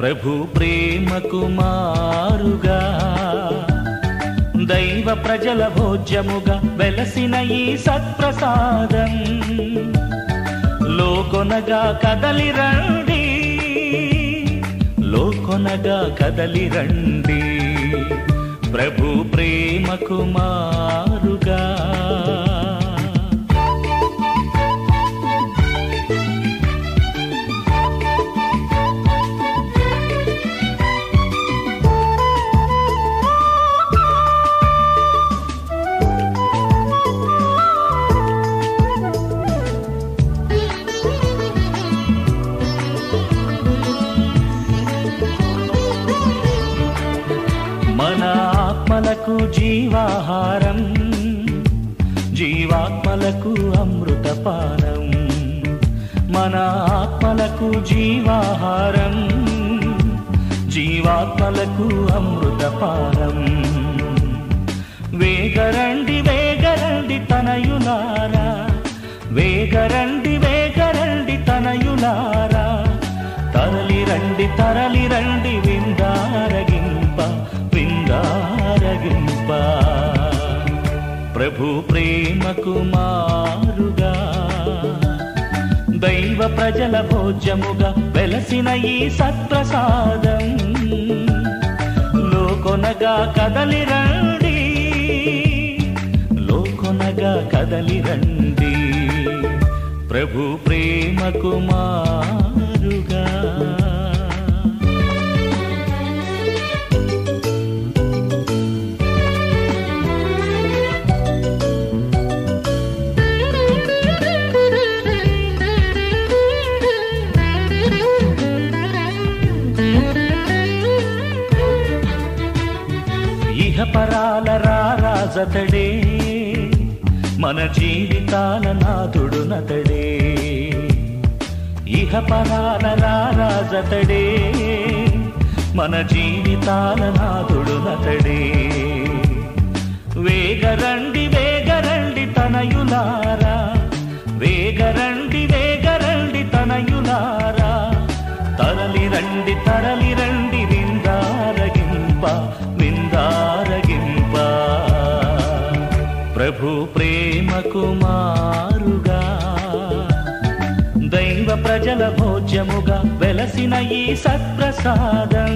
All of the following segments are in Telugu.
ప్రభు ప్రేమకు మారుగా దైవ ప్రజల భోజ్యముగా వెలసిన ఈ సత్ప్రసాదం లోకొనగా కదలి రండి లోకొనగా కదలి రండి ప్రభు ప్రేమకు మారుగా మన ఆత్మలకు జీవాహారం జీవాత్మలకు అమృతపానం మన ఆత్మలకు జీవాహారం జీవాత్మలకు అమృతపానం వేగరండి వేగరండి తనయులారా వేగరండి వేగరండి తనయులారా తరలి రండి తరలి రండి విందారగింప విందారగింప ప్రభు ప్రేమకు మారుగా దైవ ప్రజల భోజ్యముగా వెలసిన ఈ సత్ప్రసాదం లోకొనగా కదలి రండి లోకొనగా కదలి రండి ప్రభు ప్రేమకు మారుగా ఇహ పరాల రారాజతడే మన జీవితాల నాథుడు నతడే ఇహ పరాల రారాజతడే మన జీవితాల నాథుడు నతడే వేగరండి వేగరండి తనయులారా వేగరండి వేగరండి తనయులారా తరలి రండి తరలి రండి విందారగింప విందారగింప ప్రభు ప్రేమకు మారుగా దైవ ప్రజల భోజ్యముగా వెలసిన ఈ సత్ప్రసాదం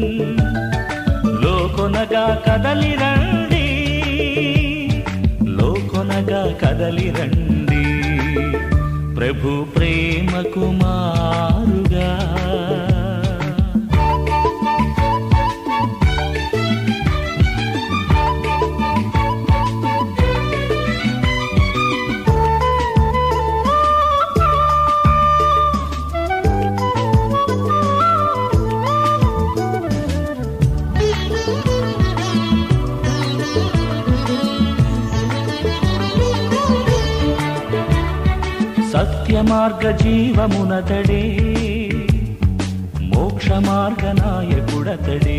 లోకొనగా కదలి రండి లోకొనగా కదలి రండి ప్రభు ప్రేమకు మారుగా సత్య మార్గ జీవమునతడే మోక్ష మార్గ నాయకుడతడే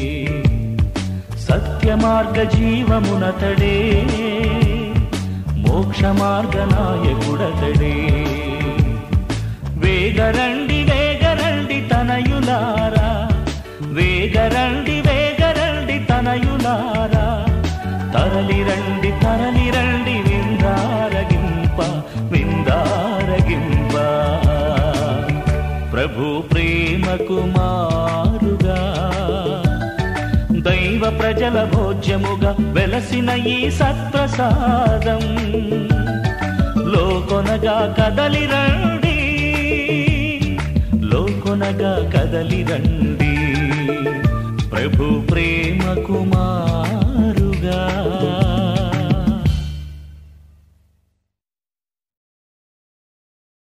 సత్య మార్గ జీవమునతడే మోక్ష మార్గ నాయకుడతడే వేగరండి వేగరండి తనయులారా వేగరండి వేగరండి తనయులారా తరలి రండి తరలి రండి విందారగింప విందారగింప ప్రభు ప్రేమకు మారుగా దైవ ప్రజల భోజ్యముగా వెలసిన ఈ సత్ప్రసాదం లోకొనగా కదలి రండి లోకొనగా కదలి రండి ప్రభు ప్రేమకు మా